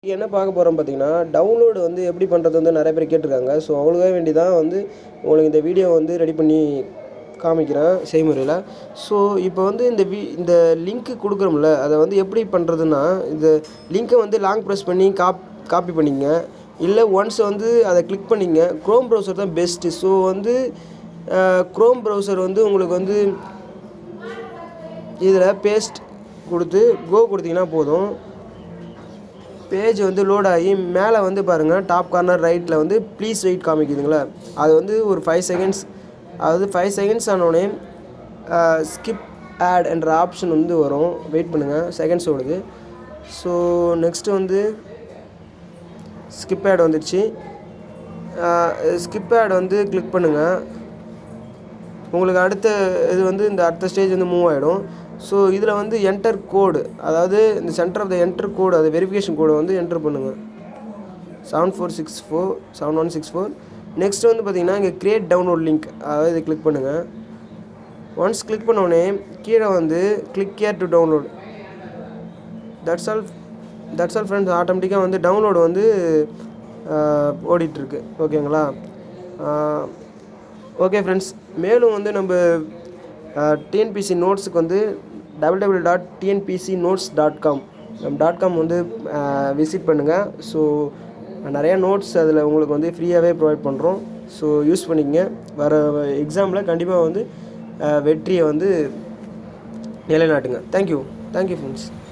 என்ன பார்க்க போகிறோம் பார்த்தீங்கன்னா டவுன்லோடு வந்து எப்படி பண்ணுறது வந்து நிறைய பேர் கேட்டிருக்காங்க ஸோ அவங்களுக்காக வேண்டி தான் வந்து உங்களுக்கு இந்த வீடியோ வந்து ரெடி பண்ணி காமிக்கிறேன் செய்முறையில் ஸோ இப்போ வந்து இந்த வி இந்த லிங்க்கு கொடுக்குறோம்ல அதை வந்து எப்படி பண்ணுறதுன்னா இந்த லிங்க்கை வந்து லாங் ப்ரெஸ் பண்ணி காப் காப்பி பண்ணிங்க இல்லை ஒன்ஸ் வந்து அதை கிளிக் பண்ணிங்க க்ரோம் ப்ரௌசர் தான் பெஸ்ட்டு ஸோ வந்து க்ரோம் ப்ரௌசர் வந்து உங்களுக்கு வந்து இதில் பேஸ்ட் கொடுத்து கோ கொடுத்தீங்கன்னா போதும் பேஜ் வந்து லோட் ஆகி மேலே வந்து பாருங்கள் டாப் கார்னர் ரைட்டில் வந்து ப்ளீஸ் வெயிட் காமிக்குதுங்களா அது வந்து ஒரு ஃபைவ் செகண்ட்ஸ் அதாவது ஃபைவ் செகண்ட்ஸ் ஆனோடனே ஸ்கிப் ஆட் என்ற ஆப்ஷன் வந்து வரும் வெயிட் பண்ணுங்கள் செகண்ட்ஸ் ஓடுது ஸோ நெக்ஸ்ட்டு வந்து ஸ்கிப் ஆட் வந்துடுச்சு ஸ்கிப் ஆட் வந்து கிளிக் பண்ணுங்கள் உங்களுக்கு அடுத்த இது வந்து இந்த அடுத்த ஸ்டேஜ் வந்து மூவ் ஆகிடும் ஸோ இதில் வந்து என்டர் கோடு அதாவது இந்த centre of the enter code அது வெரிஃபிகேஷன் கோடை வந்து என்டர் பண்ணுங்கள் seven four six four seven one six four next வந்து பார்த்தீங்கன்னா இங்கே கிரியேட் டவுன்லோட் லிங்க் அதாவது இதை கிளிக் பண்ணுங்கள் ஒன்ஸ் கிளிக் பண்ணோடனே கீழே வந்து click here to download that's all that's all friends ஆட்டோமேட்டிக்காக வந்து டவுன்லோடு வந்து ஓடிட்டுருக்கு ஓகேங்களா ஓகே ஃப்ரெண்ட்ஸ் மேலும் வந்து நம்ம டிஎன்பிசி நோட்ஸுக்கு வந்து double double dot TNPC notes dot com நம்ம டாட் காம் வந்து விசிட் பண்ணுங்கள் ஸோ நிறையா நோட்ஸ் அதில் உங்களுக்கு வந்து ஃப்ரீயாகவே ப்ரொவைட் பண்ணுறோம் ஸோ யூஸ் பண்ணிக்கங்க வர எக்ஸாமில் கண்டிப்பாக வந்து வெற்றியை வந்து நிலைநாட்டுங்க தேங்க்யூ தேங்க்யூ ஃப்ரெண்ட்ஸ்